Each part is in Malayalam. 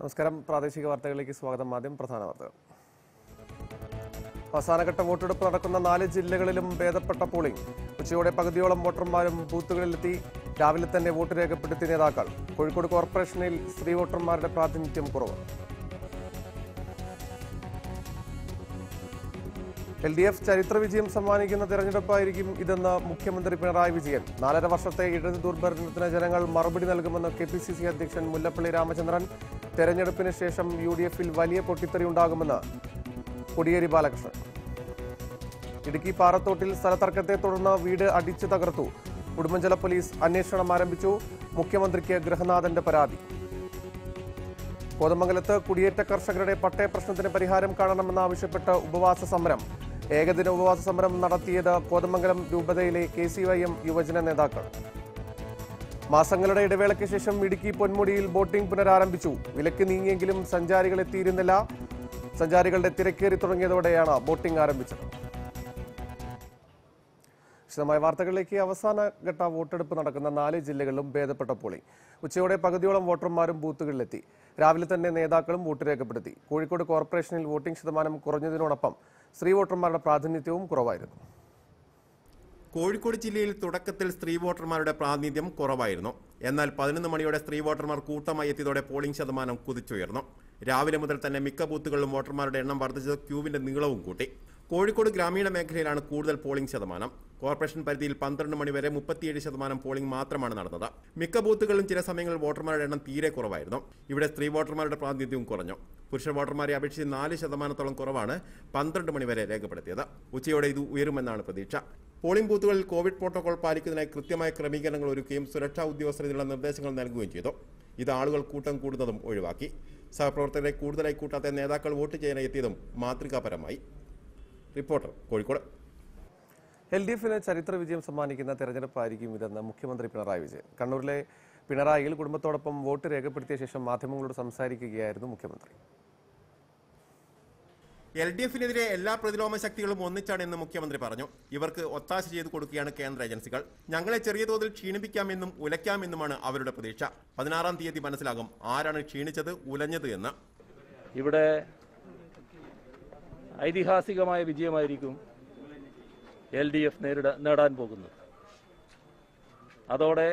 നമസ്കാരം പ്രാദേശിക വാർത്തകളിലേക്ക് സ്വാഗതം ആദ്യം പ്രധാന വാർത്തകൾ അവസാനഘട്ട വോട്ടെടുപ്പ് നടക്കുന്ന നാല് ജില്ലകളിലും ഭേദപ്പെട്ട പോളിംഗ് ഉച്ചയോടെ പകുതിയോളം വോട്ടർമാരും ബൂത്തുകളിലെത്തി രാവിലെ തന്നെ വോട്ട് രേഖപ്പെടുത്തിയ നേതാക്കൾ കോഴിക്കോട് കോർപ്പറേഷനിൽ സ്ത്രീ വോട്ടർമാരുടെ പ്രാതിനിധ്യം കുറവ് എൽ ഡി എഫ് ചരിത്ര വിജയം സമ്മാനിക്കുന്ന തെരഞ്ഞെടുപ്പായിരിക്കും ഇതെന്ന് മുഖ്യമന്ത്രി പിണറായി വിജയൻ നാലര വർഷത്തെ ഇടത് ദുർഭരണത്തിന് ജനങ്ങൾ മറുപടി നൽകുമെന്ന് കെ പി സി സി അധ്യക്ഷൻ മുല്ലപ്പള്ളി രാമചന്ദ്രൻ തെരഞ്ഞെടുപ്പിന് ശേഷം യു ഡി എഫിൽ വലിയ പൊട്ടിത്തെറി ഉണ്ടാകുമെന്ന് കോടിയേരി ബാലകൃഷ്ണൻ ഇടുക്കി പാറത്തോട്ടിൽ സ്ഥലതർക്കത്തെ തുടർന്ന് വീട് അടിച്ചു തകർത്തു ഉടുമ്പൻചല പോലീസ് അന്വേഷണം ആരംഭിച്ചു മുഖ്യമന്ത്രിക്ക് ഗൃഹനാഥന്റെ പരാതി കോതമംഗലത്ത് കുടിയേറ്റ കർഷകരുടെ പട്ടയ പ്രശ്നത്തിന് പരിഹാരം കാണണമെന്നാവശ്യപ്പെട്ട് ഉപവാസ സമരം ഏകദിന ഉപവാസ സമരം നടത്തിയത് കോതമംഗലം രൂപതയിലെ കെ സി വൈ എം യുവജന നേതാക്കൾ മാസങ്ങളുടെ ഇടവേളയ്ക്ക് ശേഷം ഇടുക്കി പൊന്മുടിയിൽ ബോട്ടിംഗ് പുനരാരംഭിച്ചു വിലക്ക് നീങ്ങിയെങ്കിലും സഞ്ചാരികൾ എത്തിയിരുന്നില്ല സഞ്ചാരികളുടെ തിരക്കേറി തുടങ്ങിയതോടെയാണ് ബോട്ടിംഗ് ആരംഭിച്ചത് വിശദമായ വാർത്തകളിലേക്ക് അവസാന ഘട്ട വോട്ടെടുപ്പ് നടക്കുന്ന നാല് ജില്ലകളിലും ഭേദപ്പെട്ട പോളിംഗ് ഉച്ചയോടെ പകുതിയോളം വോട്ടർമാരും ബൂത്തുകളിലെത്തി രാവിലെ തന്നെ നേതാക്കളും വോട്ട് രേഖപ്പെടുത്തി കോഴിക്കോട് കോർപ്പറേഷനിൽ വോട്ടിംഗ് ശതമാനം കുറഞ്ഞതിനോടൊപ്പം സ്ത്രീ വോട്ടർമാരുടെ പ്രാതിനിധ്യവും കുറവായിരുന്നു കോഴിക്കോട് ജില്ലയിൽ തുടക്കത്തിൽ സ്ത്രീ വോട്ടർമാരുടെ പ്രാതിനിധ്യം കുറവായിരുന്നു എന്നാൽ പതിനൊന്ന് മണിയോടെ സ്ത്രീ വോട്ടർമാർ കൂട്ടമായി എത്തിയതോടെ പോളിംഗ് ശതമാനം കുതിച്ചുയർന്നു രാവിലെ മുതൽ തന്നെ മിക്ക ബൂത്തുകളിലും വോട്ടർമാരുടെ എണ്ണം വർദ്ധിച്ചത് ക്യൂവിന്റെ നീളവും കൂട്ടി കോഴിക്കോട് ഗ്രാമീണ മേഖലയിലാണ് കൂടുതൽ പോളിംഗ് ശതമാനം കോർപ്പറേഷൻ പരിധിയിൽ പന്ത്രണ്ട് മണിവരെ മുപ്പത്തിയേഴ് ശതമാനം പോളിംഗ് മാത്രമാണ് നടന്നത് മിക്ക ബൂത്തുകളിലും ചില സമയങ്ങളിൽ വോട്ടർമാരുടെ എണ്ണം തീരെ കുറവായിരുന്നു ഇവിടെ സ്ത്രീ വോട്ടർമാരുടെ പ്രാതിനിധ്യവും കുറഞ്ഞു പുരുഷ വോട്ടർമാരെ അപേക്ഷിച്ച് നാല് ശതമാനത്തോളം കുറവാണ് പന്ത്രണ്ട് മണിവരെ രേഖപ്പെടുത്തിയത് ഉച്ചയോടെ ഇത് ഉയരുമെന്നാണ് പ്രതീക്ഷ പോളിംഗ് ബൂത്തുകളിൽ കോവിഡ് പ്രോട്ടോകോൾ പാലിക്കുന്നതിനായി കൃത്യമായ ക്രമീകരണങ്ങൾ ഒരുക്കുകയും സുരക്ഷാ ഉദ്യോഗസ്ഥരിനുള്ള നിർദ്ദേശങ്ങൾ നൽകുകയും ചെയ്തു ഇത് ആളുകൾ കൂട്ടം കൂടുന്നതും ഒഴിവാക്കി സഹപ്രവർത്തകരെ കൂടുതലായി കൂട്ടാത്ത നേതാക്കൾ വോട്ട് ചെയ്യാൻ എത്തിയതും മാതൃകാപരമായി റിപ്പോർട്ടർ കോഴിക്കോട് എൽ ഡി എഫിന് ചരിത്ര വിജയം സമ്മാനിക്കുന്ന തെരഞ്ഞെടുപ്പായിരിക്കും ഇതെന്ന് മുഖ്യമന്ത്രി പിണറായി വിജയൻ കണ്ണൂരിലെ പിണറായിയിൽ കുടുംബത്തോടൊപ്പം വോട്ട് രേഖപ്പെടുത്തിയ ശേഷം മാധ്യമങ്ങളോട് സംസാരിക്കുകയായിരുന്നു മുഖ്യമന്ത്രി എൽ ഡി എഫിനെതിരെ എല്ലാ പ്രതിലോമ ശക്തികളും ഒന്നിച്ചാണെന്ന് മുഖ്യമന്ത്രി പറഞ്ഞു ഇവർക്ക് ഒത്താശ ചെയ്തു കൊടുക്കുകയാണ് കേന്ദ്ര ഏജൻസികൾ ഞങ്ങളെ ചെറിയ തോതിൽ ക്ഷീണിപ്പിക്കാമെന്നും ഉലയ്ക്കാമെന്നുമാണ് അവരുടെ പ്രതീക്ഷ പതിനാറാം തീയതി മനസ്സിലാകും ആരാണ് ക്ഷീണിച്ചത് ഉലഞ്ഞത് എന്ന് ഇവിടെ ഐതിഹാസികമായ വിജയമായിരിക്കും എൽ ഡി എഫ് നേരിട നേടാൻ പോകുന്നത് അതോടെ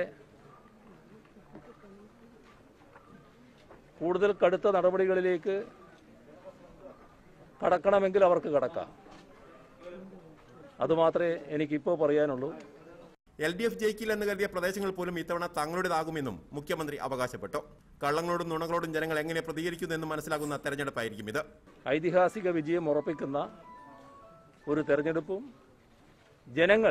കൂടുതൽ കടുത്ത നടപടികളിലേക്ക് കടക്കണമെങ്കിൽ അവർക്ക് കടക്കാം അതുമാത്രമേ എനിക്കിപ്പോൾ പറയാനുള്ളൂ എൽ ഡി എഫ് ജയിക്കില്ലെന്ന് കരുതിയ പ്രദേശങ്ങൾ പോലും ഇത്തവണ തങ്ങളുടേതാകുമെന്നും മുഖ്യമന്ത്രി അവകാശപ്പെട്ടു കള്ളങ്ങളോടും നുണകളോടും ജനങ്ങൾ എങ്ങനെ പ്രതികരിക്കുന്നെന്ന് മനസ്സിലാകുന്ന തെരഞ്ഞെടുപ്പായിരിക്കും ഇത് ഐതിഹാസിക വിജയം ഉറപ്പിക്കുന്ന ഒരു തെരഞ്ഞെടുപ്പും ജനങ്ങൾ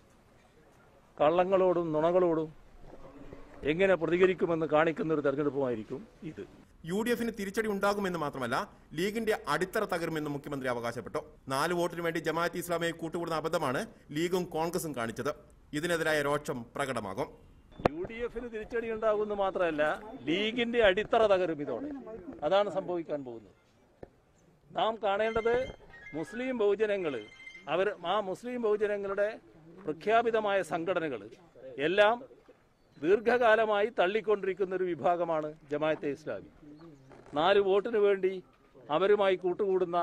കള്ളങ്ങളോടും നുണകളോടും എങ്ങനെ പ്രതികരിക്കുമെന്ന് കാണിക്കുന്ന ഒരു തെരഞ്ഞെടുപ്പുമായിരിക്കും ഇത് യു ഡി എഫിന് തിരിച്ചടി ഉണ്ടാകുമെന്ന് മാത്രമല്ല ലീഗിന്റെ അടിത്തറ തകരുമെന്നും മുഖ്യമന്ത്രി അവകാശപ്പെട്ടു നാല് വോട്ടിന് വേണ്ടി ജമാഅത്ത് ഇസ്ലാമിയെ കൂട്ടുകൂടുന്ന അബദ്ധമാണ് ലീഗും കോൺഗ്രസും കാണിച്ചത് ഇതിനെതിരായ രോക്ഷം പ്രകടമാകും യു ഡി എഫിന് തിരിച്ചടി ഉണ്ടാകുമെന്ന് മാത്രമല്ല ലീഗിന്റെ അടിത്തറ തകരും ഇതോടെ അതാണ് സംഭവിക്കാൻ പോകുന്നത് നാം കാണേണ്ടത് മുസ്ലിം ബഹുജനങ്ങൾ അവർ ആ മുസ്ലിം ബഹുജനങ്ങളുടെ പ്രഖ്യാപിതമായ സംഘടനകൾ എല്ലാം ദീർഘകാലമായി തള്ളിക്കൊണ്ടിരിക്കുന്ന ഒരു വിഭാഗമാണ് ജമാഅത്തെ ഇസ്ലാമി നാല് വോട്ടിന് വേണ്ടി അവരുമായി കൂട്ടുകൂടുന്ന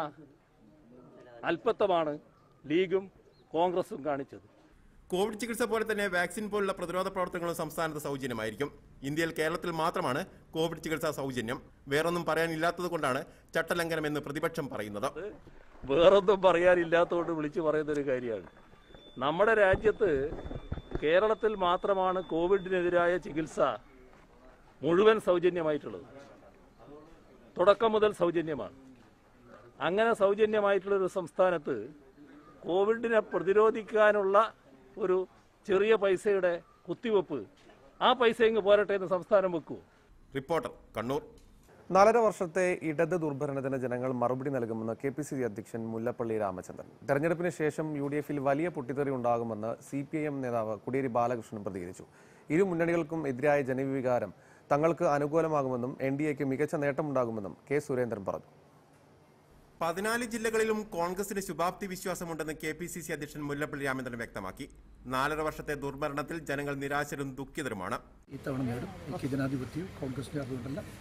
അല്പത്വമാണ് ലീഗും കോൺഗ്രസും കാണിച്ചത് കോവിഡ് ചികിത്സ പോലെ തന്നെ വാക്സിൻ പോലുള്ള പ്രതിരോധ പ്രവർത്തനങ്ങളും സംസ്ഥാനത്ത് സൗജന്യമായിരിക്കും ഇന്ത്യയിൽ കേരളത്തിൽ മാത്രമാണ് കോവിഡ് ചികിത്സ സൗജന്യം വേറൊന്നും പറയാനില്ലാത്തത് കൊണ്ടാണ് ചട്ടലംഘനമെന്ന് പ്രതിപക്ഷം പറയുന്നത് വേറൊന്നും പറയാനില്ലാത്തതുകൊണ്ട് വിളിച്ചു പറയുന്ന ഒരു കാര്യമാണ് നമ്മുടെ രാജ്യത്ത് കേരളത്തിൽ മാത്രമാണ് കോവിഡിനെതിരായ ചികിത്സ മുഴുവൻ സൗജന്യമായിട്ടുള്ളത് തുടക്കം മുതൽ സൗജന്യമാണ് അങ്ങനെ സൗജന്യമായിട്ടുള്ള ഒരു സംസ്ഥാനത്ത് കോവിഡിനെ പ്രതിരോധിക്കാനുള്ള ഒരു ചെറിയ പൈസയുടെ കുത്തിവെപ്പ് ആ പൈസ ഇങ്ങ് പോരട്ടെ എന്ന് സംസ്ഥാനം വെക്കുമോ റിപ്പോർട്ടർ കണ്ണൂർ നാലര വർഷത്തെ ഇടത് ദുർഭരണത്തിന് ജനങ്ങൾ മറുപടി നൽകുമെന്ന് കെ പി സി സി അധ്യക്ഷൻ മുല്ലപ്പള്ളി രാമചന്ദ്രൻ തെരഞ്ഞെടുപ്പിന് ശേഷം യു ഡി എഫിൽ വലിയ പൊട്ടിത്തെറി ഉണ്ടാകുമെന്ന് സി പി ഐ എം നേതാവ് കോടിയേരി ബാലകൃഷ്ണൻ പ്രതികരിച്ചു ഇരു മുന്നണികൾക്കും എതിരായ ജനവികാരം തങ്ങൾക്ക് അനുകൂലമാകുമെന്നും എൻ ഡി എക്ക് മികച്ച നേട്ടമുണ്ടാകുമെന്നും കെ സുരേന്ദ്രൻ പറഞ്ഞു പതിനാല് ജില്ലകളിലും കോൺഗ്രസിന് ശുഭാപ്തി വിശ്വാസമുണ്ടെന്ന് കെ പി സി സി അധ്യക്ഷൻ മുല്ലപ്പള്ളി രാമചന്ദ്രൻ വ്യക്തമാക്കി നാലര വർഷത്തെ ദുർഭരണത്തിൽ ജനങ്ങൾ നിരാശരും ദുഃഖിതരുമാണ് ഇത്തവണ നേടും ഐക്യ ജനാധിപത്യവും കോൺഗ്രസിന്റെ അതുകൊണ്ടല്ല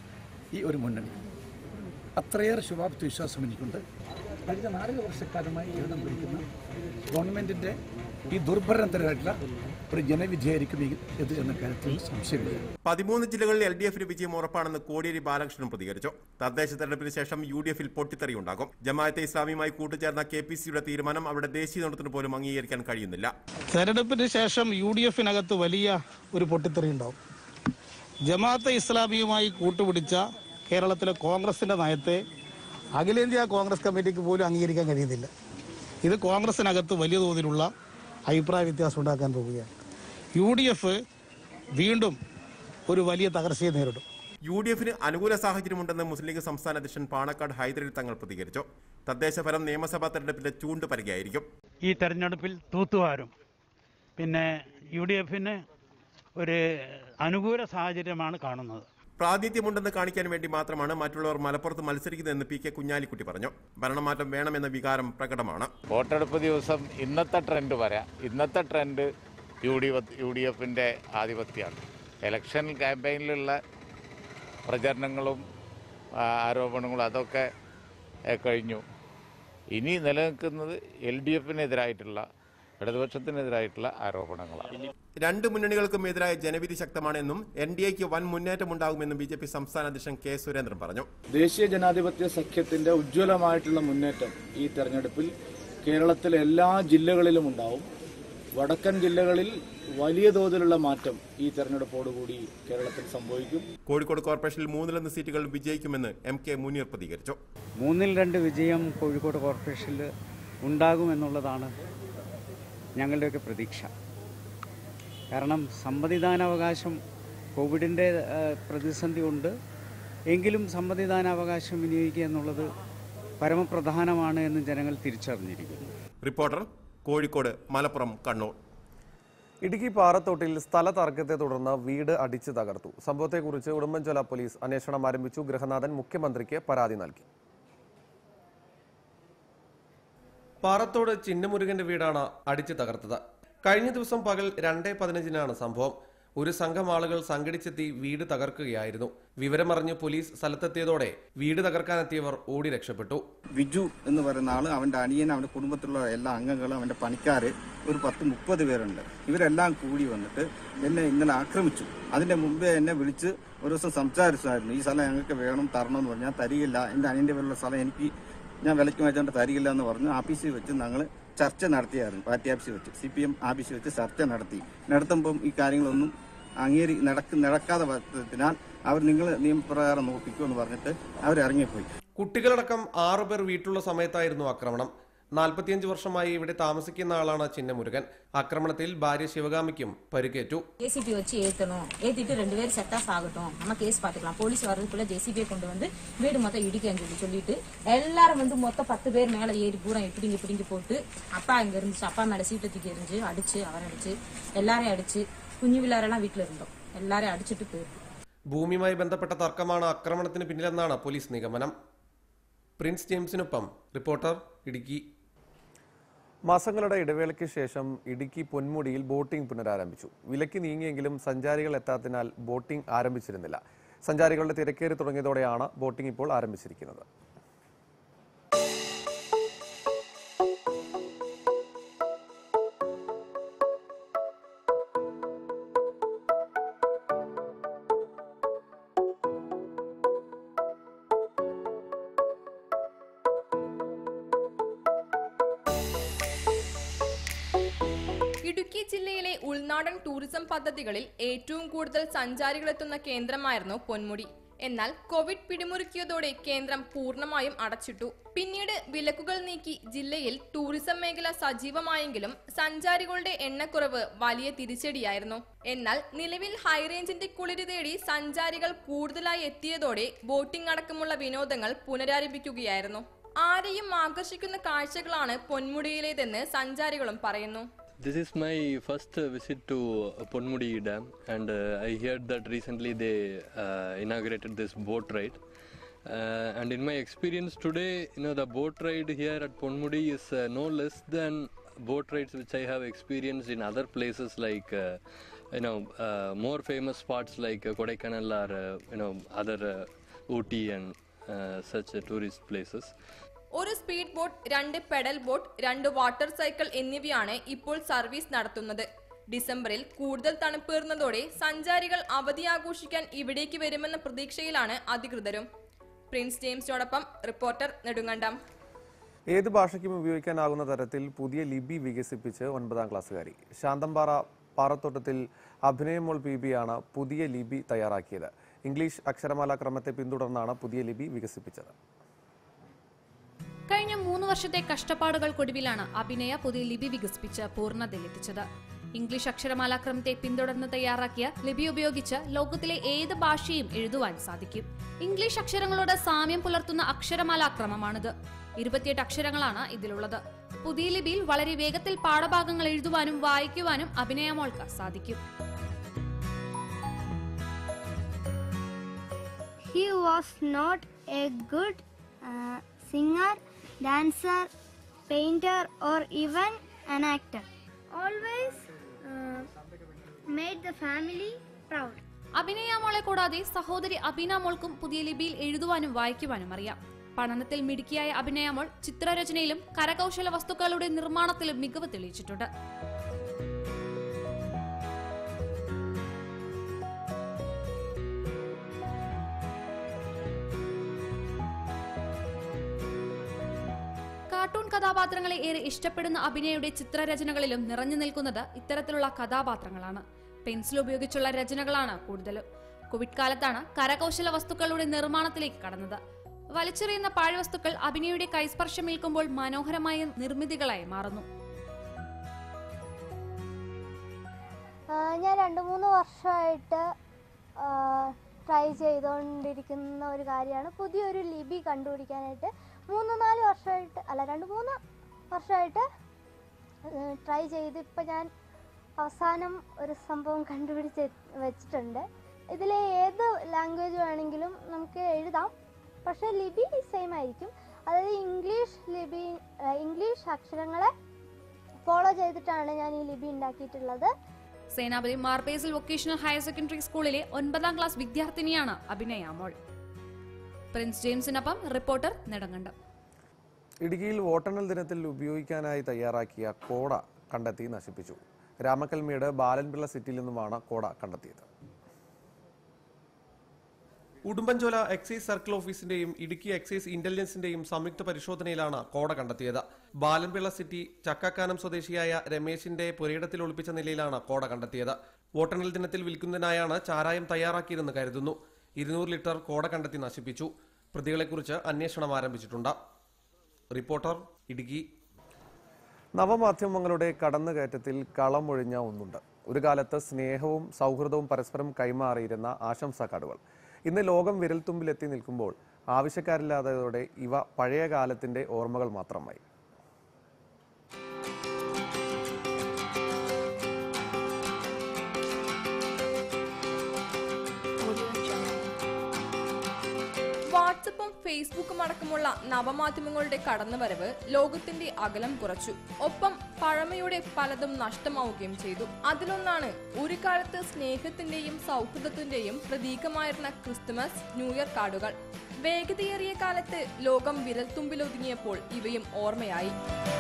ഈ ഒരു മുന്നണി അത്രയേറെ ശുഭാപ്തി വിശ്വാസം എനിക്കുണ്ട് കഴിഞ്ഞ നാലര വർഷക്കാലമായി ഇവിടം ഭരിക്കുന്ന ഗവൺമെൻറ്റിൻ്റെ ഈ ദുർഭരണത്തിനായിട്ടുള്ള ഒരു ജനവിധിയായിരിക്കും ഈ- ഇത് എന്ന കാര്യത്തിൽ സംശയമില്ല പതിമൂന്ന് ജില്ലകളിൽ എൽ ഡി എഫിന് വിജയം ഉറപ്പാണെന്ന് കോടിയേരി ബാലകൃഷ്ണൻ പ്രതികരിച്ചു തദ്ദേശ തെരഞ്ഞെടുപ്പിന് ശേഷം യു ഡി എഫിൽ പൊട്ടിത്തെറിയുണ്ടാകും ജമാഅത്തെ ഇസ്ലാമിയുമായി കൂട്ടുചേർന്ന കെ പി സിയുടെ തീരുമാനം അവരുടെ ദേശീയ നേതൃത്വത്തിന് പോലും അംഗീകരിക്കാൻ കഴിയുന്നില്ല തെരഞ്ഞെടുപ്പിന് ശേഷം യു ഡി എഫിനകത്ത് വലിയ ഒരു പൊട്ടിത്തെറി ഉണ്ടാവും ജമാഅത്തെ ഇസ്ലാമിയുമായി കൂട്ടുപിടിച്ച കേരളത്തിലെ കോൺഗ്രസിന്റെ നയത്തെ അഖിലേന്ത്യാ കോൺഗ്രസ് കമ്മിറ്റിക്ക് പോലും അംഗീകരിക്കാൻ കഴിയുന്നില്ല ഇത് കോൺഗ്രസിനകത്ത് വലിയ തോതിലുള്ള അഭിപ്രായ വ്യത്യാസം ഉണ്ടാക്കാൻ പോവുകയാണ് യു ഡി എഫ് വീണ്ടും ഒരു വലിയ തകർച്ചയെ നേരിടും യു ഡി എഫിന് അനുകൂല സാഹചര്യമുണ്ടെന്ന് മുസ്ലിം ലീഗ് സംസ്ഥാന അധ്യക്ഷൻ പാണക്കാട് ഹൈദരലി തങ്ങൾ പ്രതികരിച്ചു തദ്ദേശ ഫലം നിയമസഭാ തെരഞ്ഞെടുപ്പിന്റെ ചൂണ്ടുപരികയായിരിക്കും ഈ തെരഞ്ഞെടുപ്പിൽ തൂത്തുവാരും പിന്നെ യു ഡി എഫിന് ഒരു അനുകൂല സാഹചര്യമാണ് കാണുന്നത് പ്രാതിനിധ്യമുണ്ടെന്ന് കാണിക്കാൻ വേണ്ടി മാത്രമാണ് മറ്റുള്ളവർ മലപ്പുറത്ത് മത്സരിക്കുന്നതെന്ന് പി കെ കുഞ്ഞാലിക്കുട്ടി പറഞ്ഞു ഭരണമാറ്റം വേണമെന്ന വികാരം പ്രകടമാണ് വോട്ടെടുപ്പ് ദിവസം ഇന്നത്തെ ട്രെൻഡ് പറയാം ഇന്നത്തെ trend U D U D എഫിൻ്റെ ആധിപത്യമാണ് ഇലക്ഷൻ ക്യാമ്പയിനിലുള്ള പ്രചരണങ്ങളും ആ, ആരോപണങ്ങളും അതൊക്കെ ഏ, കഴിഞ്ഞു ഇനി നിലനിൽക്കുന്നത് എൽ ഡി എഫിനെതിരായിട്ടുള്ള ഇടതുപക്ഷത്തിനെതിരായിട്ടുള്ള ആരോപണങ്ങളാണ് രണ്ട് മുന്നണികൾക്കും എതിരായ ജനവിധി ശക്തമാണെന്നും എൻ ഡി എക്ക് വൻ മുന്നേറ്റമുണ്ടാകുമെന്നും ബി ജെ പി സംസ്ഥാന അധ്യക്ഷൻ കെ സുരേന്ദ്രൻ പറഞ്ഞു ദേശീയ ജനാധിപത്യ സഖ്യത്തിന്റെ ഉജ്ജ്വലമായിട്ടുള്ള മുന്നേറ്റം ഈ തെരഞ്ഞെടുപ്പിൽ കേരളത്തിലെ എല്ലാ ജില്ലകളിലും ഉണ്ടാവും വടക്കൻ ജില്ലകളിൽ വലിയ തോതിലുള്ള മാറ്റം ഈ തെരഞ്ഞെടുപ്പോടുകൂടി കേരളത്തിൽ സംഭവിക്കും കോഴിക്കോട് കോർപ്പറേഷനിൽ മൂന്നിലൊന്ന് സീറ്റുകൾ വിജയിക്കുമെന്ന് എം കെ മുനീർ പ്രതികരിച്ചു മൂന്നിൽ രണ്ട് വിജയം കോഴിക്കോട് കോർപ്പറേഷനിൽ ഉണ്ടാകുമെന്നുള്ളതാണ് ഞങ്ങളുടെയൊക്കെ പ്രതീക്ഷ കാരണം സമ്മതിദാനാവകാശം കോവിഡിൻ്റെ ഏഹ്, പ്രതിസന്ധി ഉണ്ട് എങ്കിലും സമ്മതിദാനാവകാശം വിനിയോഗിക്കുക എന്നുള്ളത് പരമപ്രധാനമാണ് എന്ന് ജനങ്ങൾ തിരിച്ചറിഞ്ഞിരിക്കുന്നു റിപ്പോർട്ടർ കോഴിക്കോട് മലപ്പുറം കണ്ണൂർ ഇടുക്കി പാറത്തോട്ടിൽ സ്ഥല തർക്കത്തെ തുടർന്ന് വീട് അടിച്ചു തകർത്തു സംഭവത്തെക്കുറിച്ച് ഉടുമ്പൻചോല പോലീസ് അന്വേഷണം ആരംഭിച്ചു ഗൃഹനാഥൻ മുഖ്യമന്ത്രിക്ക് പരാതി നൽകി പാറത്തോട് ചിന്നമുരുകന്റെ വീടാണ് അടിച്ചു തകർത്തത് കഴിഞ്ഞ ദിവസം പകൽ രണ്ടേ പതിനഞ്ചിനാണ് സംഭവം ഒരു സംഘം ആളുകൾ സംഘടിച്ചെത്തി വീട് തകർക്കുകയായിരുന്നു വിവരമറിഞ്ഞ് പോലീസ് സ്ഥലത്തെത്തിയതോടെ വീട് തകർക്കാനെത്തിയവർ ഓടി രക്ഷപ്പെട്ടു വിജു എന്ന് പറയുന്ന ആള് അവന്റെ അനിയൻ അവന്റെ കുടുംബത്തിലുള്ള എല്ലാ അംഗങ്ങളും അവന്റെ പണിക്കാര് ഒരു പത്ത് മുപ്പത് പേരുണ്ട് ഇവരെല്ലാം കൂടി വന്നിട്ട് എന്നെ ഇന്നലെ ആക്രമിച്ചു അതിന്റെ മുമ്പേ എന്നെ വിളിച്ച് ഒരു ദിവസം സംസാരിച്ചായിരുന്നു ഈ സ്ഥലം ഞങ്ങൾക്ക് വേണം തരണം എന്ന് പറഞ്ഞാൽ തരികില്ല എന്റെ അനിയന്റെ പേരുള്ള സ്ഥലം എനിക്ക് ഞാൻ വിലയ്ക്ക് വാങ്ങിച്ചുകൊണ്ട് തരികില്ല എന്ന് പറഞ്ഞു ആഫീസിൽ വെച്ച് ഞങ്ങൾ ചർച്ച നടത്തിയായിരുന്നു പാർട്ടി ഓഫീസിൽ വെച്ച് സി പി എം ഓഫീസിൽ വെച്ച് ചർച്ച നടത്തി നടത്തുമ്പം ഈ കാര്യങ്ങളൊന്നും അങ്ങേരി നടക്ക് നടക്കാതെ പറ്റത്തിനാൽ അവർ നിങ്ങൾ നിയമപ്രകാരം നോക്കിക്കോ എന്ന് പറഞ്ഞിട്ട് അവർ ഇറങ്ങിപ്പോയി കുട്ടികളടക്കം ആറുപേർ വീട്ടിലുള്ള സമയത്തായിരുന്നു ആക്രമണം നാൽപ്പത്തിയഞ്ച് വർഷമായി ഇവിടെ താമസിക്കുന്ന ആളാണ് ചിന്നമുരുകൻ ആക്രമണത്തിൽ ഭാര്യ ശിവകാമിക്കും പരിക്കേറ്റു ஜேசிபி வச்சு ஏத்தணும் ஏத்திட்டு ரெண்டு பேரும் செட் ஆஃப் ஆகட்டும் நம்ம கேஸ் பாத்துக்கலாம் போலீஸ் வர்றதுக்குள்ள ஜேசிபியை கொண்டு வந்து வீடு மொத்தம் இடிக்கன்னு சொல்லி சொல்லிட்டு எல்லாரும் வந்து மொத்தம் பத்து பேர் மேல ஏறி பூரா பிடிங்கி பிடிங்கி போட்டு அப்பா இங்க இருந்துச்சு அப்பா மேல சீட்டை தூக்கி எரிஞ்சு அடிச்சு அவன் அடிச்சு எல்லாரையும் அடிச்சு കുഞ്ഞു പിള്ളേരെല്ലാം വീട്ടിലിരുന്നു എല്ലാരെയും അടിച്ചിട്ട് പോയിരുന്നു ഭൂമിയുമായി ബന്ധപ്പെട്ട തർക്കമാണ് ആക്രമണത്തിന് പിന്നിലെന്നാണ് പോലീസ് നിഗമനം പ്രിൻസ് ജെയിംസിനൊപ്പം റിപ്പോർട്ടർ ഇടുക്കി മാസങ്ങളുടെ ഇടവേളയ്ക്ക് ശേഷം ഇടുക്കി പൊന്മുടിയിൽ ബോട്ടിംഗ് പുനരാരംഭിച്ചു വിലക്ക് നീങ്ങിയെങ്കിലും സഞ്ചാരികൾ എത്താത്തതിനാൽ ബോട്ടിംഗ് ആരംഭിച്ചിരുന്നില്ല സഞ്ചാരികളുടെ തിരക്കേറി തുടങ്ങിയതോടെയാണ് ബോട്ടിംഗ് ഇപ്പോൾ ആരംഭിച്ചിരിക്കുന്നത് ഇടുക്കി ജില്ലയിലെ ഉൾനാടൻ ടൂറിസം പദ്ധതികളിൽ ഏറ്റവും കൂടുതൽ സഞ്ചാരികളെത്തുന്ന കേന്ദ്രമായിരുന്നു പൊന്മുടി എന്നാൽ കോവിഡ് പിടിമുറുക്കിയതോടെ കേന്ദ്രം പൂർണ്ണമായും അടച്ചിട്ടു പിന്നീട് വിലക്കുകൾ നീക്കി ജില്ലയിൽ ടൂറിസം മേഖല സജീവമായെങ്കിലും സഞ്ചാരികളുടെ എണ്ണക്കുറവ് വലിയ തിരിച്ചടിയായിരുന്നു എന്നാൽ നിലവിൽ ഹൈറേഞ്ചിന്റെ കുളിര് തേടി സഞ്ചാരികൾ കൂടുതലായി എത്തിയതോടെ ബോട്ടിംഗ് അടക്കമുള്ള വിനോദങ്ങൾ പുനരാരംഭിക്കുകയായിരുന്നു ആരെയും ആകർഷിക്കുന്ന കാഴ്ചകളാണ് പൊന്മുടിയിലേതെന്ന് സഞ്ചാരികളും പറയുന്നു This is my first uh, visit to uh, Ponmudi Dam, and uh, I heard that recently they uh, inaugurated this boat ride. Uh, and in my experience today, you know, the boat ride here at Ponmudi is uh, no less than boat rides which I have experienced in other places like, uh, you know, uh, more famous spots like uh, Kodaikanal or, uh, you know, other uh, Ooty and uh, such uh, tourist places. ഒരു സ്പീഡ് ബോട്ട് രണ്ട് പെഡൽ ബോട്ട് രണ്ട് വാട്ടർ സൈക്കിൾ എന്നിവയാണ് ഇപ്പോൾ സർവീസ് നടത്തുന്നത് ഡിസംബറിൽ കൂടുതൽ തണുപ്പേറുന്നതോടെ സഞ്ചാരികൾ അവധി ആഘോഷിക്കാൻ ഇവിടേക്ക് വരുമെന്ന പ്രതീക്ഷയിലാണ് അധികൃതരും പ്രിൻസ് ജെയിംസിനോടൊപ്പം റിപ്പോർട്ടർ നെടുങ്കണ്ടം ഏത് ഭാഷയ്ക്കും ഉപയോഗിക്കാനാകുന്ന തരത്തിൽ പുതിയ ലിപി വികസിപ്പിച്ച് ഒൻപതാം ക്ലാസ്സുകാരി ശാന്തമ്പാറ പാറത്തോട്ടത്തിൽ അഭിനയമോൾ പി ബിയാണ് പുതിയ ലിപി തയ്യാറാക്കിയത് ഇംഗ്ലീഷ് അക്ഷരമാല ക്രമത്തെ പിന്തുടർന്നാണ് പുതിയ ലിപി വികസിപ്പിച്ചത് കഴിഞ്ഞ മൂന്ന് വർഷത്തെ കഷ്ടപ്പാടുകൾക്കൊടുവിലാണ് അഭിനയ പുതിയ ലിപി വികസിപ്പിച്ച് പൂർണ്ണതയിലെത്തിച്ചത് ഇംഗ്ലീഷ് അക്ഷരമാലാക്രമത്തെ പിന്തുടർന്ന് തയ്യാറാക്കിയ ലിപി ഉപയോഗിച്ച് ലോകത്തിലെ ഏത് ഭാഷയും എഴുതുവാൻ സാധിക്കും ഇംഗ്ലീഷ് അക്ഷരങ്ങളോട് സാമ്യം പുലർത്തുന്ന അക്ഷരമാലാക്രമമാണിത് ഇരുപത്തിയെട്ട് അക്ഷരങ്ങളാണ് ഇതിലുള്ളത് പുതിയ ലിപിയിൽ വളരെ വേഗത്തിൽ പാഠഭാഗങ്ങൾ എഴുതുവാനും വായിക്കുവാനും അഭിനയമോൾക്ക് സാധിക്കും He was not a good uh, singer, dancer, painter, or even an actor. Always uh, made the family proud. അഭിനയാമോളെ കൂടാതെ സഹോദരി അഭിനാമോൾക്കും പുതിയ ലിപിയിൽ എഴുതുവാനും വായിക്കുവാനും അറിയാം പഠനത്തിൽ മിടുക്കിയായ അഭിനയാമോൾ ചിത്രരചനയിലും കരകൗശല വസ്തുക്കളുടെ നിർമ്മാണത്തിലും മികവ് തെളിയിച്ചിട്ടുണ്ട് കാർട്ടൂൺ കഥാപാത്രങ്ങളെ ഏറെ ഇഷ്ടപ്പെടുന്ന അഭിനയയുടെ ചിത്രരചനകളിലും നിറഞ്ഞു നിൽക്കുന്നത് ഇത്തരത്തിലുള്ള കഥാപാത്രങ്ങളാണ് പെൻസിൽ ഉപയോഗിച്ചുള്ള രചനകളാണ് കൂടുതലും കോവിഡ് കാലത്താണ് കരകൗശല വസ്തുക്കളുടെ നിർമ്മാണത്തിലേക്ക് കടന്നത് വലിച്ചെറിയുന്ന പാഴ്വസ്തുക്കൾ അഭിനയയുടെ കൈസ്പർശമേൽക്കുമ്പോൾ മനോഹരമായ നിർമ്മിതികളായി മാറുന്നു ആ, ഞാൻ രണ്ട് മൂന്ന് വർഷമായിട്ട് ട്രൈ ചെയ്തുകൊണ്ടിരിക്കുന്ന ഒരു കാര്യമാണ് പുതിയൊരു ലിപി കണ്ടുപിടിക്കാനായിട്ട് മൂന്ന് നാല് വർഷമായിട്ട് അല്ല രണ്ട് മൂന്ന് വർഷമായിട്ട് ട്രൈ ചെയ്ത് ഇപ്പം ഞാൻ അവസാനം ഒരു സംഭവം കണ്ടുപിടിച്ച് വെച്ചിട്ടുണ്ട് ഇതിൽ ഏത് ലാംഗ്വേജ് വേണമെങ്കിലും നമുക്ക് എഴുതാം പക്ഷേ ലിപി സെയിം ആയിരിക്കും അതായത് ഇംഗ്ലീഷ് ലിപി ആ, ഇംഗ്ലീഷ് അക്ഷരങ്ങളെ ഫോളോ ചെയ്തിട്ടാണ് ഞാൻ ഈ ലിപി ഉണ്ടാക്കിയിട്ടുള്ളത് Senapathy Mar Basil vocational higher secondary സ്കൂളിലെ ഒൻപതാം ക്ലാസ് വിദ്യാർത്ഥിനിയാണ് അഭിനയാമോൾ പ്രിൻസ് ജെയിംസിനൊപ്പം റിപ്പോർട്ടർ നെടുങ്കണ്ടം ഇടുക്കിയിൽ വോട്ടെണ്ണൽ ദിനത്തിൽ ഉപയോഗിക്കാനായി തയ്യാറാക്കിയ കോട കണ്ടെത്തി നശിപ്പിച്ചു രാമക്കൽമേട് ബാലൻപിള്ള സിറ്റിയിൽ നിന്നുമാണ് കോട കണ്ടെത്തിയത് ഉടുമ്പൻചോല എക്സൈസ് സർക്കിൾ ഓഫീസിന്റെയും ഇടുക്കി എക്സൈസ് ഇന്റലിജൻസിന്റെയും സംയുക്ത പരിശോധനയിലാണ് കോട കണ്ടെത്തിയത് ബാലൻപിള്ള സിറ്റി ചക്കാക്കാനം സ്വദേശിയായ രമേശിന്റെ പുരയിടത്തിൽ ഒളിപ്പിച്ച നിലയിലാണ് കോട കണ്ടെത്തിയത് വോട്ടെണ്ണൽ ദിനത്തിൽ വിൽക്കുന്നതിനായാണ് ചാരായം തയ്യാറാക്കിയതെന്ന് കരുതുന്നു ഇരുന്നൂറ് ലിറ്റർ കോട കണ്ടെത്തി നശിപ്പിച്ചു പ്രതികളെക്കുറിച്ച് അന്വേഷണം ആരംഭിച്ചിട്ടുണ്ട് റിപ്പോർട്ടർ ഇടുക്കി നവമാധ്യമങ്ങളുടെ കടന്നുകയറ്റത്തിൽ കളമൊഴിഞ്ഞ ഒന്നുണ്ട് ഒരു കാലത്ത് സ്നേഹവും സൗഹൃദവും പരസ്പരം കൈമാറിയിരുന്ന ആശംസാ കാർഡുകൾ ഇന്ന് ലോകം വിരൽത്തുമ്പിലെത്തി നിൽക്കുമ്പോൾ ആവശ്യക്കാരില്ലാത്തതോടെ ഇവ പഴയ കാലത്തിന്റെ ഓർമ്മകൾ മാത്രമായി വാട്സപ്പും ഫേസ്ബുക്കും അടക്കമുള്ള നവമാധ്യമങ്ങളുടെ കടന്നുവരവ് ലോകത്തിന്റെ അകലം കുറച്ചു ഒപ്പം പഴമയുടെ പലതും നഷ്ടമാവുകയും ചെയ്തു അതിലൊന്നാണ് ഒരു കാലത്ത് സ്നേഹത്തിന്റെയും സൗഹൃദത്തിന്റെയും പ്രതീകമായിരുന്ന ക്രിസ്തുമസ് ന്യൂ ഇയർ കാർഡുകൾ വേഗതയേറിയ കാലത്ത് ലോകം വിരൽത്തുമ്പിലൊതുങ്ങിയപ്പോൾ ഇവയും ഓർമ്മയായി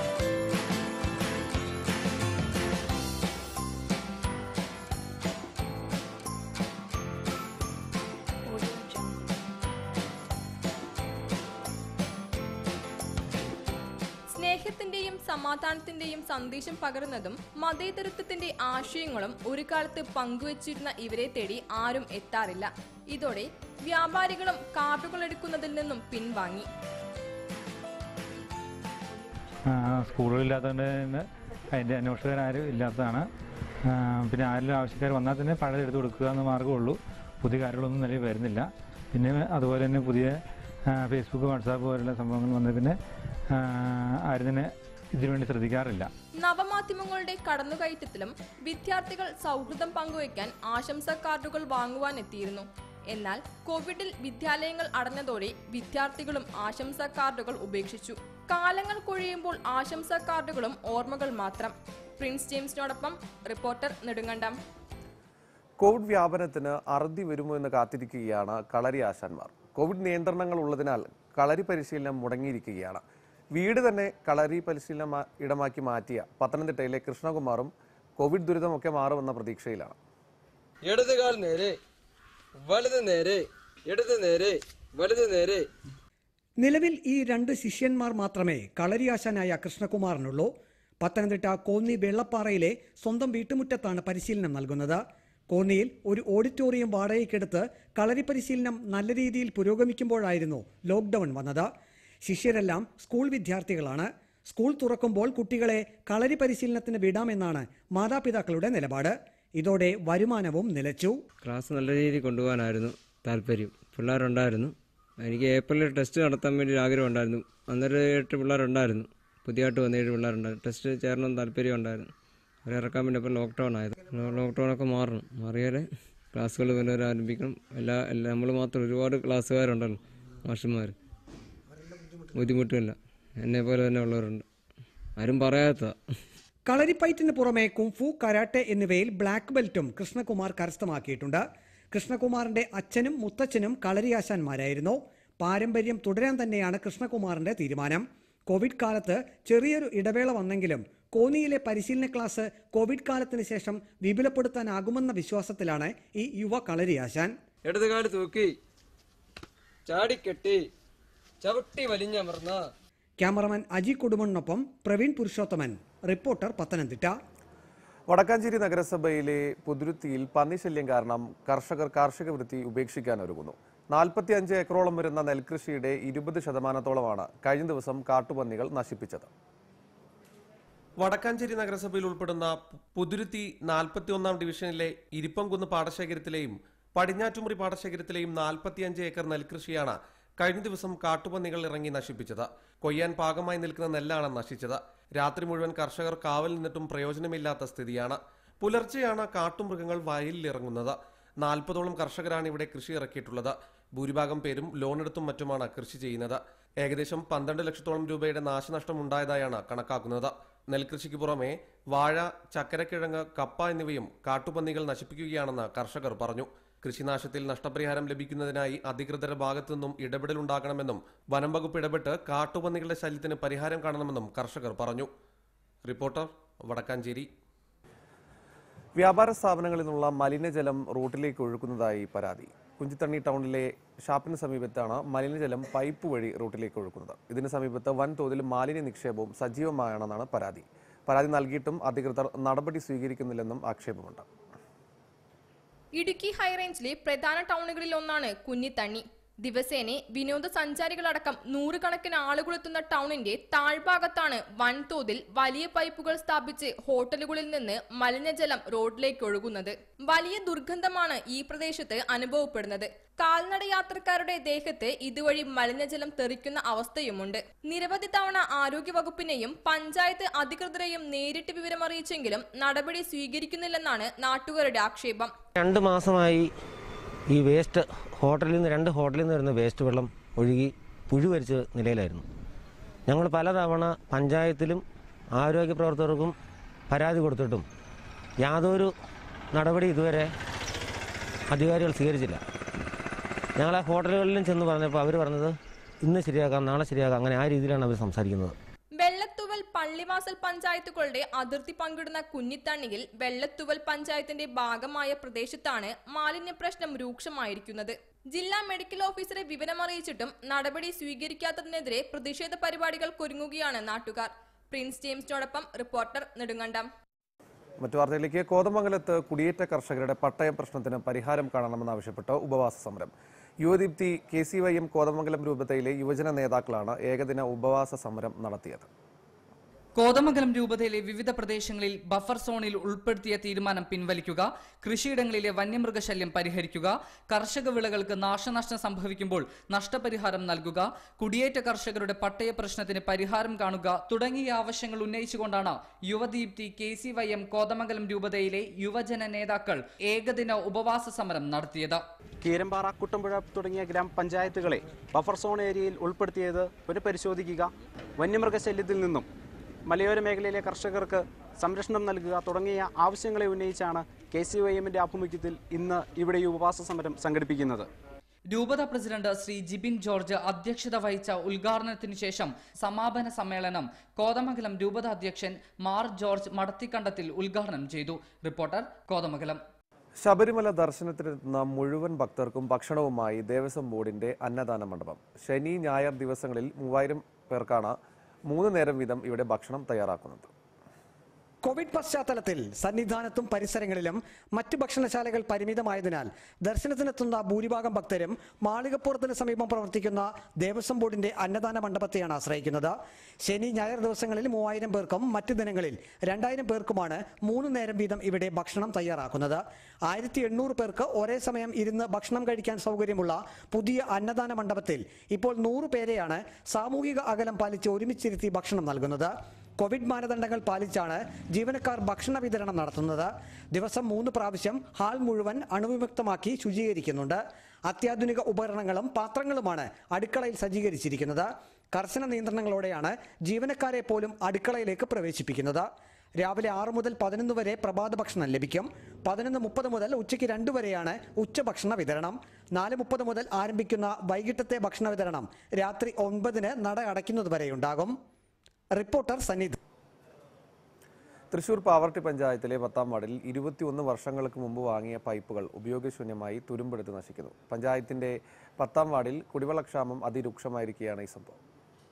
സ്നേഹത്തിന്റെയും സമാധാനത്തിന്റെയും സന്ദേശം പകരുന്നതും മതേതരത്വത്തിന്റെ ആശയങ്ങളും ഒരു കാലത്ത് പങ്കുവച്ചിരുന്ന ഇവരെ തേടി ആരും എത്താറില്ല ഇതോടെ വ്യാപാരികളും കാർഡുകൾ എടുക്കുന്നതിൽ നിന്നും പിൻവാങ്ങി സ്കൂളുകളില്ലാത്തതുകൊണ്ട് തന്നെ അതിൻ്റെ അന്വേഷകരാരും ഇല്ലാത്തതാണ് ആ, പിന്നെ ആരെങ്കിലും ആവശ്യക്കാർ വന്നാൽ തന്നെ പഴയത് എടുത്ത് കൊടുക്കുക എന്ന മാർഗ്ഗമുള്ളൂ പുതിയ കാര്യങ്ങളൊന്നും നിലവിൽ വരുന്നില്ല പിന്നെ അതുപോലെ തന്നെ പുതിയ ആ, ഫേസ്ബുക്ക് വാട്സാപ്പ് പോലുള്ള സംഭവങ്ങൾ വന്ന പിന്നെ ആ, ആരും തന്നെ ഇതിനുവേണ്ടി ശ്രദ്ധിക്കാറില്ല നവമാധ്യമങ്ങളുടെ കടന്നുകയറ്റത്തിലും വിദ്യാർത്ഥികൾ സൗഹൃദം പങ്കുവയ്ക്കാൻ ആശംസാ കാർഡുകൾ വാങ്ങുവാൻ എത്തിയിരുന്നു എന്നാൽ കോവിഡിൽ വിദ്യാലയങ്ങൾ അടഞ്ഞതോടെ വിദ്യാർത്ഥികളും ആശംസാ കാർഡുകൾ ഉപേക്ഷിച്ചു കാലങ്ങൾ കൊഴിയുമ്പോൾ ആശംസാ കാർഡുകളും ഓർമ്മകൾ മാത്രം പ്രിൻസ് ജെയിംസിനോടൊപ്പം റിപ്പോർട്ടർ നെടുങ്കണ്ടം കോവിഡ് വ്യാപനത്തിന് അറുതി വരുമോ എന്ന് കാത്തിരിക്കുകയാണ് കളരി ആശാന്മാർ കോവിഡ് നിയന്ത്രണങ്ങൾ ഉള്ളതിനാൽ കളരി പരിശീലനം മുടങ്ങിയിരിക്കുകയാണ് വീട് തന്നെ കളരി പരിശീലന മാ- ഇടമാക്കി മാറ്റിയ പത്തനംതിട്ടയിലെ കൃഷ്ണകുമാറും കോവിഡ് ദുരിതമൊക്കെ മാറുമെന്ന പ്രതീക്ഷയിലാണ് ഇടത് കാൽ നേരെ വലത് നേരെ ഇടത് നേരെ വലത് നേരെ നിലവിൽ ഈ രണ്ട് ശിഷ്യന്മാർ മാത്രമേ കളരിയാശാനായ കൃഷ്ണകുമാറിനുള്ളൂ പത്തനംതിട്ട കോന്നി വെള്ളപ്പാറയിലെ സ്വന്തം വീട്ടുമുറ്റത്താണ് പരിശീലനം നൽകുന്നത് കോന്നിയിൽ ഒരു ഓഡിറ്റോറിയം വാടകയ്ക്കെടുത്ത് കളരി പരിശീലനം നല്ല രീതിയിൽ പുരോഗമിക്കുമ്പോഴായിരുന്നു ലോക്ക്ഡൌൺ വന്നത് ശിഷ്യരെല്ലാം സ്കൂൾ വിദ്യാർത്ഥികളാണ് സ്കൂൾ തുറക്കുമ്പോൾ കുട്ടികളെ കളരി പരിശീലനത്തിന് വിടാമെന്നാണ് മാതാപിതാക്കളുടെ നിലപാട് ഇതോടെ വരുമാനവും നിലച്ചു ക്ലാസ് നല്ല രീതിയിൽ കൊണ്ടുപോകാനായിരുന്നു താല്പര്യം പിള്ളേരുണ്ടായിരുന്നു എനിക്ക് ഏപ്രിലിൽ ടെസ്റ്റ് നടത്താൻ വേണ്ടി ഒരു ആഗ്രഹം ഉണ്ടായിരുന്നു അന്നേരം എട്ട് പിള്ളേരുണ്ടായിരുന്നു പുതിയതായിട്ട് വന്ന ഏഴ് പിള്ളേരുണ്ടായിരുന്നു ടെസ്റ്റ് ചേരണമെന്ന് താല്പര്യം ഉണ്ടായിരുന്നു അവരെ ഇറക്കാൻ വേണ്ടി ഇപ്പോൾ ലോക്ക്ഡൗൺ ആയത് ലോക്ക്ഡൗൺ ഒക്കെ മാറണം മാറിയാലേ ക്ലാസ്സുകൾ പുനരാരംഭിക്കണം എല്ലാ എല്ലാ നമ്മൾ മാത്രം ഒരുപാട് ക്ലാസ്സുകാരുണ്ടല്ലോ മാഷന്മാർ ബുദ്ധിമുട്ടില്ല എന്നെ പോലെ തന്നെ ഉള്ളവരുണ്ട് ആരും പറയാത്തതാ കളരിപ്പയറ്റിന് പുറമെ കുംഫു കരാട്ടെ എന്നിവയിൽ ബ്ലാക്ക് ബെൽറ്റും കൃഷ്ണകുമാർ കരസ്ഥമാക്കിയിട്ടുണ്ട് കൃഷ്ണകുമാറിന്റെ അച്ഛനും മുത്തച്ഛനും കളരിയാശാന്മാരായിരുന്നു പാരമ്പര്യം തുടരാൻ തന്നെയാണ് കൃഷ്ണകുമാറിന്റെ തീരുമാനം കോവിഡ് കാലത്ത് ചെറിയൊരു ഇടവേള വന്നെങ്കിലും കോന്നിയിലെ പരിശീലന ക്ലാസ് കോവിഡ് കാലത്തിന് ശേഷം വിപുലപ്പെടുത്താനാകുമെന്ന വിശ്വാസത്തിലാണ് ഈ യുവ കളരിയാശാൻ ഇടത് കാല് തൂക്കി ചാടിക്കെട്ടി ചവിട്ടി വലിഞ്ഞമർന്ന ക്യാമറമാൻ അജി കുടുംബനൊപ്പം പ്രവീൺ പുരുഷോത്തമൻ റിപ്പോർട്ടർ പത്തനംതിട്ട വടക്കാഞ്ചേരി നഗരസഭയിലെ പുതുരുത്തിയിൽ പന്നിശല്യം കാരണം കർഷകർ കാർഷിക വൃത്തി ഉപേക്ഷിക്കാൻ ഒരുങ്ങുന്നു നാൽപ്പത്തി അഞ്ച് ഏക്കറോളം വരുന്ന നെൽകൃഷിയുടെ ഇരുപത് ശതമാനത്തോളമാണ് കഴിഞ്ഞ ദിവസം കാട്ടുപന്നികൾ നശിപ്പിച്ചത് വടക്കാഞ്ചേരി നഗരസഭയിൽ ഉൾപ്പെടുന്ന പുതുരുത്തി നാൽപ്പത്തി ഒന്നാം ഡിവിഷനിലെ ഇരിപ്പംകുന്ന് പാടശേഖരത്തിലെയും പടിഞ്ഞാറ്റുമുറി പാടശേഖരത്തിലെയും നാൽപ്പത്തിയഞ്ച് ഏക്കർ നെൽകൃഷിയാണ് കഴിഞ്ഞ ദിവസം കാട്ടുപന്നികൾ ഇറങ്ങി നശിപ്പിച്ചത് കൊയ്യാൻ പാകമായി നിൽക്കുന്ന നെല്ലാണ് നശിച്ചത് രാത്രി മുഴുവൻ കർഷകർ കാവൽ നിന്നിട്ടും പ്രയോജനമില്ലാത്ത സ്ഥിതിയാണ് പുലർച്ചെയാണ് കാട്ടുമൃഗങ്ങൾ വയലിൽ ഇറങ്ങുന്നത് നാൽപ്പതോളം കർഷകരാണ് ഇവിടെ കൃഷി ഇറക്കിയിട്ടുള്ളത് ഭൂരിഭാഗം പേരും ലോണെടുത്തും മറ്റുമാണ് കൃഷി ചെയ്യുന്നത് ഏകദേശം പന്ത്രണ്ട് ലക്ഷത്തോളം രൂപയുടെ നാശനഷ്ടം ഉണ്ടായതായാണ് കണക്കാക്കുന്നത് നെൽകൃഷിക്ക് പുറമെ വാഴ ചക്കരക്കിഴങ്ങ് കപ്പ എന്നിവയും കാട്ടുപന്നികൾ നശിപ്പിക്കുകയാണെന്ന് കർഷകർ പറഞ്ഞു കൃഷിനാശത്തിൽ നഷ്ടപരിഹാരം ലഭിക്കുന്നതിനായി അധികൃതരുടെ ഭാഗത്തു നിന്നും ഇടപെടൽ ഉണ്ടാകണമെന്നും വനം വകുപ്പ് ഇടപെട്ട് കാട്ടുപന്നികളുടെ ശല്യത്തിന് പരിഹാരം കാണണമെന്നും കർഷകർ പറഞ്ഞു റിപ്പോർട്ടർ വടക്കാഞ്ചേരി വ്യാപാര സ്ഥാപനങ്ങളിൽ നിന്നുള്ള മലിനജലം റോട്ടിലേക്ക് ഒഴുക്കുന്നതായി പരാതി കുഞ്ചിത്തണ്ണി ടൗണിലെ ഷാപ്പിന് സമീപത്താണ് മലിനജലം പൈപ്പ് വഴി റോട്ടിലേക്ക് ഒഴുക്കുന്നത് ഇതിന് സമീപത്ത് വൻതോതിൽ മാലിന്യ നിക്ഷേപവും സജീവമാണെന്നാണ് പരാതി പരാതി നൽകിയിട്ടും അധികൃതർ നടപടി സ്വീകരിക്കുന്നില്ലെന്നും ആക്ഷേപമുണ്ട് ഇടുക്കി ഹൈറേഞ്ചിലെ പ്രധാന ടൗണുകളിൽ ഒന്നാണ് കുഞ്ഞിത്തണ്ണി ദിവസേന വിനോദസഞ്ചാരികളടക്കം നൂറുകണക്കിന് ആളുകളെത്തുന്ന ടൗണിന്റെ താഴ്ഭാഗത്താണ് വൻതോതിൽ വലിയ പൈപ്പുകൾ സ്ഥാപിച്ച് ഹോട്ടലുകളിൽ നിന്ന് മലിനജലം റോഡിലേക്ക് ഒഴുകുന്നത് വലിയ ദുർഗന്ധമാണ് ഈ പ്രദേശത്ത് അനുഭവപ്പെടുന്നത് കാൽനട യാത്രക്കാരുടെ ദേഹത്ത് ഇതുവഴി മലിനജലം തെറിക്കുന്ന അവസ്ഥയുമുണ്ട് നിരവധി തവണ ആരോഗ്യവകുപ്പിനെയും പഞ്ചായത്ത് അധികൃതരെയും നേരിട്ട് വിവരമറിയിച്ചെങ്കിലും നടപടി സ്വീകരിക്കുന്നില്ലെന്നാണ് നാട്ടുകാരുടെ ആക്ഷേപം രണ്ട് മാസമായി ഈ വേസ്റ്റ് ഹോട്ടലിൽ നിന്ന് രണ്ട് ഹോട്ടലിൽ നിന്ന് വരുന്ന വേസ്റ്റ് വെള്ളം ഒഴുകി പുഴുവരിച്ച നിലയിലായിരുന്നു ഞങ്ങൾ പലതവണ പഞ്ചായത്തിലും ആരോഗ്യ പ്രവർത്തകർക്കും പരാതി കൊടുത്തിട്ടും യാതൊരു നടപടി ഇതുവരെ അധികാരികൾ സ്വീകരിച്ചില്ല ഞങ്ങൾ ആ ഹോട്ടലുകളിലും ചെന്ന് പറഞ്ഞപ്പോൾ അവർ പറഞ്ഞത് ഇന്ന് ശരിയാക്കാം നാളെ ശരിയാക്കാം അങ്ങനെ ആ രീതിയിലാണ് അവർ സംസാരിക്കുന്നത് വെള്ളത്തുവൽ പള്ളിവാസൽ പഞ്ചായത്തുകളുടെ അതിർത്തി പങ്കിടുന്ന കുഞ്ഞിത്തണ്ണിയിൽ വെള്ളത്തുവൽ പഞ്ചായത്തിന്റെ ഭാഗമായ പ്രദേശത്താണ് മാലിന്യ പ്രശ്നം രൂക്ഷമായിരിക്കുന്നത് ജില്ലാ മെഡിക്കൽ ഓഫീസറെ വിവരമറിയിച്ചിട്ടും നടപടി സ്വീകരിക്കാത്തതിനെതിരെ പ്രതിഷേധ പരിപാടികൾക്കൊരുങ്ങുകയാണ് നാട്ടുകാർ പ്രിൻസ് ജെയിംസിനോടൊപ്പം റിപ്പോർട്ടർ നെടുങ്കണ്ടം മറ്റു വാർത്തയിലേക്ക് കോതമംഗലത്ത് കുടിയേറ്റ കർഷകരുടെ പട്ടയ പ്രശ്നത്തിന് പരിഹാരം കാണണമെന്നാവശ്യപ്പെട്ട് ഉപവാസ സമരം Yuvadeepthi K C Y M Kothamangalam രൂപതയിലെ യുവജന നേതാക്കളാണ് ഏകദിന ഉപവാസ സമരം നടത്തിയത് കോതമംഗലം രൂപതയിലെ വിവിധ പ്രദേശങ്ങളിൽ ബഫർ സോണിൽ ഉൾപ്പെടുത്തിയ തീരുമാനം പിൻവലിക്കുക കൃഷിയിടങ്ങളിലെ വന്യമൃഗശല്യം പരിഹരിക്കുക കർഷക വിളകൾക്ക് നാശനഷ്ടം സംഭവിക്കുമ്പോൾ നഷ്ടപരിഹാരം നൽകുക കുടിയേറ്റ കർഷകരുടെ പട്ടയ പ്രശ്നത്തിന് പരിഹാരം കാണുക തുടങ്ങിയ ആവശ്യങ്ങൾ ഉന്നയിച്ചുകൊണ്ടാണ് Yuvadeepthi K C Y M Kothamangalam രൂപതയിലെ യുവജന നേതാക്കൾ ഏകദിന ഉപവാസ സമരം നടത്തിയത് കീരമ്പാറ കുട്ടമ്പുഴ തുടങ്ങിയ ഗ്രാമപഞ്ചായത്തുകളെ ബഫർ സോൺ ഏരിയയിൽ ഉൾപ്പെടുത്തിയത് പുനഃപരിശോധിക്കുക വന്യമൃഗശല്യത്തിൽ നിന്നും മലയോര മേഖലയിലെ കർഷകർക്ക് സംരക്ഷണം നൽകുക തുടങ്ങിയ ആവശ്യങ്ങളെ ഉന്നയിച്ചാണ് കെ സി വൈ എമ്മിന്റെ ആഭിമുഖ്യത്തിൽ ഇന്ന് ഇവിടെ ഈ ഉപവാസ സമരം സംഘടിപ്പിക്കുന്നത് രൂപത പ്രസിഡന്റ് ശ്രീ ജിബിൻ ജോർജ് അധ്യക്ഷത വഹിച്ച ഉദ്ഘാടനത്തിനു ശേഷം സമാപന സമ്മേളനം കോതമംഗലം രൂപത അധ്യക്ഷൻ മാർ ജോർജ് മടത്തിക്കണ്ടത്തിൽ ഉദ്ഘാടനം ചെയ്തു റിപ്പോർട്ടർ കോതമംഗലം ശബരിമല ദർശനത്തിനെത്തുന്ന മുഴുവൻ ഭക്തർക്കും ഭക്ഷണവുമായി ദേവസ്വം ബോർഡിന്റെ അന്നദാന മണ്ഡപം ശനി ഞായർ ദിവസങ്ങളിൽ മൂവായിരം പേർക്കാണ് മൂന്ന് നേരം വീതം ഇവിടെ ഭക്ഷണം തയ്യാറാക്കുന്നത് കോവിഡ് പശ്ചാത്തലത്തിൽ സന്നിധാനത്തും പരിസരങ്ങളിലും മറ്റ് ഭക്ഷണശാലകൾ പരിമിതമായതിനാൽ ദർശനത്തിനെത്തുന്ന ഭൂരിഭാഗം ഭക്തരും മാളികപ്പുറത്തിന് സമീപം പ്രവർത്തിക്കുന്ന ദേവസ്വം ബോർഡിന്റെ അന്നദാന മണ്ഡപത്തെയാണ് ആശ്രയിക്കുന്നത് ശനി ഞായർ ദിവസങ്ങളിൽ മൂവായിരം പേർക്കും മറ്റ് ദിനങ്ങളിൽ രണ്ടായിരം പേർക്കുമാണ് മൂന്ന് നേരം വീതം ഇവിടെ ഭക്ഷണം തയ്യാറാക്കുന്നത് ആയിരത്തി എണ്ണൂറ് പേർക്ക് ഒരേ സമയം ഇരുന്ന് ഭക്ഷണം കഴിക്കാൻ സൗകര്യമുള്ള പുതിയ അന്നദാന മണ്ഡപത്തിൽ ഇപ്പോൾ നൂറ് പേരെയാണ് സാമൂഹിക അകലം പാലിച്ച് ഒരുമിച്ചിരുത്തി ഭക്ഷണം നൽകുന്നത് കോവിഡ് മാനദണ്ഡങ്ങൾ പാലിച്ചാണ് ജീവനക്കാർ ഭക്ഷണ വിതരണം നടത്തുന്നത് ദിവസം മൂന്ന് പ്രാവശ്യം ഹാൾ മുഴുവൻ അണുവിമുക്തമാക്കി ശുചീകരിക്കുന്നുണ്ട് അത്യാധുനിക ഉപകരണങ്ങളും പാത്രങ്ങളുമാണ് അടുക്കളയിൽ സജ്ജീകരിച്ചിരിക്കുന്നത് കർശന നിയന്ത്രണങ്ങളോടെയാണ് ജീവനക്കാരെ പോലും അടുക്കളയിലേക്ക് പ്രവേശിപ്പിക്കുന്നത് രാവിലെ ആറ് മുതൽ പതിനൊന്ന് വരെ പ്രഭാത ഭക്ഷണം ലഭിക്കും പതിനൊന്ന് മുപ്പത് മുതൽ ഉച്ചയ്ക്ക് രണ്ട് വരെയാണ് ഉച്ചഭക്ഷണ വിതരണം നാല് മുപ്പത് മുതൽ ആരംഭിക്കുന്ന വൈകിട്ടത്തെ ഭക്ഷണ വിതരണം രാത്രി ഒൻപതിന് നട അടയ്ക്കുന്നത് വരെയുണ്ടാകും റിപ്പോർട്ടർ സന്നിധ് തൃശൂർ പാവർട്ടി പഞ്ചായത്തിലെ പത്താം വാർഡിൽ ഇരുപത്തിയൊന്ന് വർഷങ്ങൾക്ക് മുമ്പ് വാങ്ങിയ പൈപ്പുകൾ ഉപയോഗശൂന്യമായി തുരുമ്പെടുത്ത് നശിക്കുന്നു പഞ്ചായത്തിന്റെ പത്താം വാർഡിൽ കുടിവെള്ളക്ഷാമം അതിരൂക്ഷമായിരിക്കുകയാണ് ഈ സംഭവം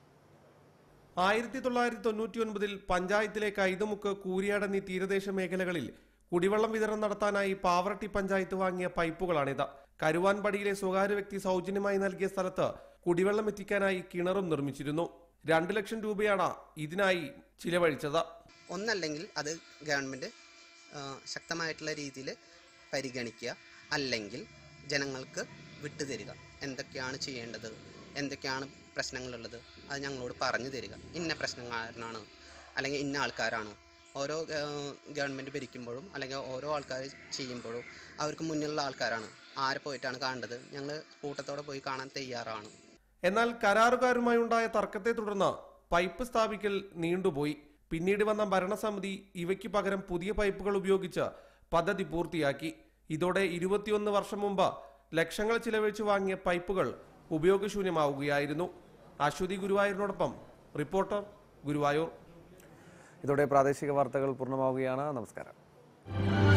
ആയിരത്തി തൊള്ളായിരത്തി തൊണ്ണൂറ്റി ഒൻപതിൽ പഞ്ചായത്തിലെ കൈതമുക്ക് കൂരിയാട് എന്നീ തീരദേശ മേഖലകളിൽ കുടിവെള്ളം വിതരണം നടത്താനായി പാവറട്ടി പഞ്ചായത്ത് വാങ്ങിയ പൈപ്പുകളാണിത് കരുവാൻപടിയിലെ സ്വകാര്യ വ്യക്തി സൗജന്യമായി നൽകിയ സ്ഥലത്ത് കുടിവെള്ളം എത്തിക്കാനായി കിണറും നിർമ്മിച്ചിരുന്നു രണ്ട് ലക്ഷം രൂപയാണ് ഇതിനായി ചിലവഴിച്ചത് ഒന്നല്ലെങ്കിൽ അത് ഗവൺമെൻറ് ശക്തമായിട്ടുള്ള രീതിയിൽ പരിഗണിക്കുക അല്ലെങ്കിൽ ജനങ്ങൾക്ക് വിട്ടുതരിക എന്തൊക്കെയാണ് ചെയ്യേണ്ടത് എന്തൊക്കെയാണ് പ്രശ്നങ്ങളുള്ളത് അത് ഞങ്ങളോട് പറഞ്ഞു തരിക ഇന്ന പ്രശ്നക്കാരനാണ് അല്ലെങ്കിൽ ഇന്ന ആൾക്കാരാണ് ഓരോ ഗവൺമെൻറ് ഭരിക്കുമ്പോഴും അല്ലെങ്കിൽ ഓരോ ആൾക്കാർ ചെയ്യുമ്പോഴും അവർക്ക് മുന്നിലുള്ള ആൾക്കാരാണ് ആരെ പോയിട്ടാണ് കാണേണ്ടത് ഞങ്ങൾ കൂട്ടത്തോടെ പോയി കാണാൻ തയ്യാറാണ് എന്നാൽ കരാറുകാരുമായി ഉണ്ടായ തർക്കത്തെ തുടർന്ന് പൈപ്പ് സ്ഥാപിക്കൽ നീണ്ടുപോയി പിന്നീട് വന്ന ഭരണസമിതി ഇവയ്ക്ക് പകരം പുതിയ പൈപ്പുകൾ ഉപയോഗിച്ച് പദ്ധതി പൂർത്തിയാക്കി ഇതോടെ ഇരുപത്തിയൊന്ന് വർഷം മുമ്പ് ലക്ഷങ്ങൾ ചിലവഴിച്ച് വാങ്ങിയ പൈപ്പുകൾ ഉപയോഗശൂന്യമാവുകയായിരുന്നു അശ്വതി ഗുരുവായൂരിനോടൊപ്പം റിപ്പോർട്ടർ ഗുരുവായൂർ ഇതോടെ പ്രാദേശിക വാർത്തകൾ പൂർണ്ണമാവുകയാണ് നമസ്കാരം